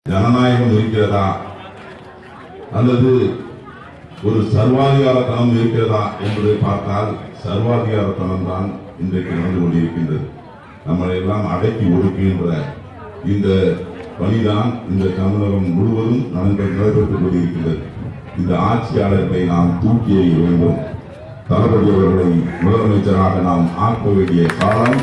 ஜனநாயகம் இருக்கிறதா அல்லது ஒரு சர்வாதிகாரத்தனம் இருக்கிறதா என்பதை பார்த்தால் சர்வாதிகாரத்தனம் தான் இன்றைக்கு நடந்து கொண்டிருக்கின்றது நம்மளை எல்லாம் அடக்கி ஒடுக்குகின்ற இந்த பணிதான் இந்த தமிழகம் முழுவதும் நடந்து நடைபெற்றுக் கொண்டிருக்கின்றது இந்த ஆட்சியாளர்களை நாம் தூக்கி எறிய வேண்டும் தளபதி அவர்களை முதலமைச்சராக நாம் ஆக்க வேண்டிய காலம்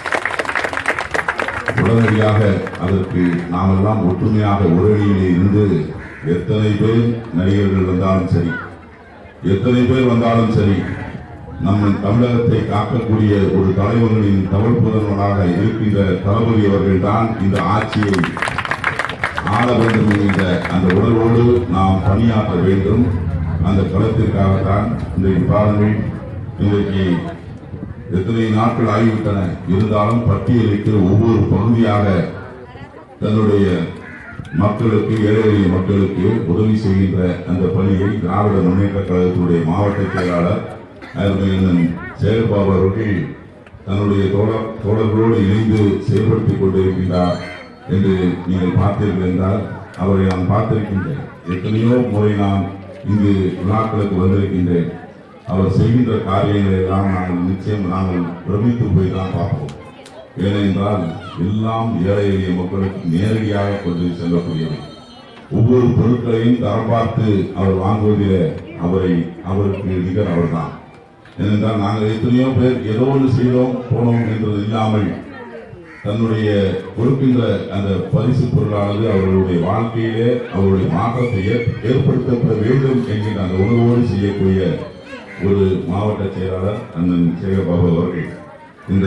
உடனடியாக அதற்கு நாம் எல்லாம் ஒற்றுமையாக உடனடியிலே இருந்து எத்தனை பேர் நடிகர்கள் வந்தாலும் சரி எத்தனை பேர் வந்தாலும் சரி நம்ம தமிழகத்தை காக்கக்கூடிய ஒரு தலைவர்களின் தமிழ் புதல்வனாக இருக்கின்ற தளபதி அவர்கள் தான் இந்த ஆட்சியை ஆள வேண்டும் என்கின்ற அந்த உணர்வோடு நாம் பணியாற்ற வேண்டும் அந்த களத்திற்காகத்தான் இன்றைக்கு பாருங்கள் இன்றைக்கு எத்தனை நாட்கள் ஆகிவிட்டன இருந்தாலும் பட்டியலிட்டு ஒவ்வொரு பகுதியாக தன்னுடைய மக்களுக்கு ஏழை எளிய மக்களுக்கு உதவி செய்கின்ற அந்த பணியை திராவிட முன்னேற்ற கழகத்தினுடைய மாவட்ட செயலாளர் அருமையண்ணன் சேகர்பாபு அவர்கள் தன்னுடைய தோழர் தோழர்களோடு இணைந்து செயல்படுத்திக் கொண்டிருக்கின்றார் என்று நீங்கள் பார்த்தீர்கள் என்றால் அவரை நான் பார்த்திருக்கின்றேன் எத்தனையோ முறை நான் இங்கு விழாக்களுக்கு வந்திருக்கின்றேன் அவர் செய்கின்ற காரியங்களை எல்லாம் நாங்கள் நிச்சயம் நாங்கள் பிரமித்து போய் தான் பார்ப்போம் ஏனென்றால் எல்லாம் ஏழை எளிய மக்களுக்கு நேரடியாக கொண்டு செல்லக்கூடியவை ஒவ்வொரு பொருட்களையும் தரம் பார்த்து அவர் வாங்குவதிலே அவரை அவருக்கு நிகர் அவர்தான் ஏனென்றால் நாங்கள் எத்தனையோ பேர் ஏதோ ஒன்று செய்தோம் போனோம் என்றது இல்லாமல் தன்னுடைய கொடுக்கின்ற அந்த பரிசு பொருளானது அவர்களுடைய வாழ்க்கையிலே அவருடைய மாற்றத்தை ஏற்- ஏற்படுத்தப்பட வேண்டும் என்கின்ற அந்த உணர்வோடு செய்யக்கூடிய ஒரு மாவட்ட செயலாளர் அண்ணன் சேகர்பாபு அவர்கள் இந்த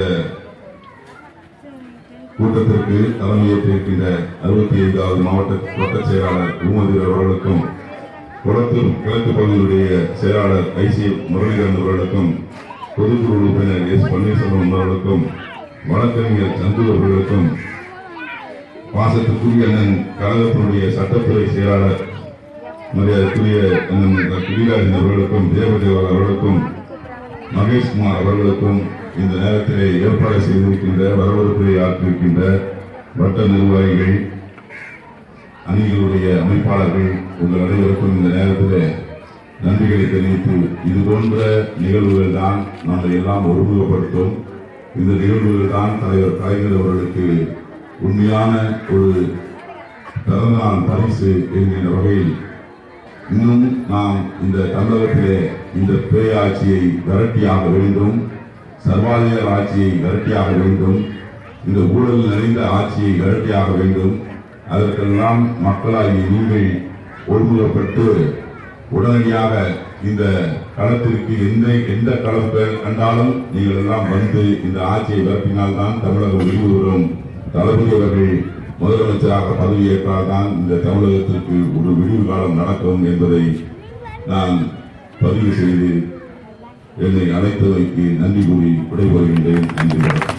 கூட்டத்திற்கு தலைமையேற்றிருக்கின்ற அறுபத்தி ஐந்தாவது மாவட்ட கோட்ட செயலாளர் உமதீர் அவர்களுக்கும் குளத்தூர் கிழக்கு பகுதியுடைய செயலாளர் ஐசி முரளிதரன் அவர்களுக்கும் பொதுக்குழு உறுப்பினர் எஸ் பன்னீர்செல்வம் அவர்களுக்கும் வழக்கறிஞர் சந்து அவர்களுக்கும் பாசத்துக்குரிய அண்ணன் கழகத்தினுடைய சட்டத்துறை செயலாளர் மரியாதைக்குரிய அண்ணன் கிரிராஜன் அவர்களுக்கும் தேவதேவர் அவர்களுக்கும் மகேஷ்குமார் அவர்களுக்கும் இந்த நேரத்திலே ஏற்பாடு செய்திருக்கின்ற வரவேற்பை ஆற்றிருக்கின்ற வட்ட நிர்வாகிகள் அணிகளுடைய அமைப்பாளர்கள் உங்கள் அனைவருக்கும் இந்த நேரத்திலே நன்றிகளை தெரிவித்து இது போன்ற நிகழ்வுகள் தான் நம்மை எல்லாம் ஒருமுகப்படுத்தும் இந்த நிகழ்வுகள் தான் தலைவர் கலைஞர் அவர்களுக்கு உண்மையான ஒரு பிறந்தநாள் பரிசு என்கின்ற வகையில் இன்னும் நாம் இந்த தமிழகத்திலே இந்த பேயாட்சியை விரட்டியாக வேண்டும் சர்வாதிகார ஆட்சியை விரட்டியாக வேண்டும் இந்த ஊழல் நிறைந்த ஆட்சியை விரட்டியாக வேண்டும் அதற்கெல்லாம் மக்களாகிய நீங்கள் ஒருமுகப்பட்டு உடனடியாக இந்த களத்திற்கு எந்த எந்த களம் பெ- கண்டாலும் நீங்கள் எல்லாம் வந்து இந்த ஆட்சியை விரட்டினால்தான் தமிழகம் விரிவு வரும் தளபதி அவர்கள் முதலமைச்சராக பதவியேற்றால்தான் இந்த தமிழகத்திற்கு ஒரு விடிவு காலம் நடக்கும் என்பதை நான் பதிவு செய்து என்னை அழைத்தமைக்கு நன்றி கூறி விடைபெறுகின்றேன் நன்றி வணக்கம்.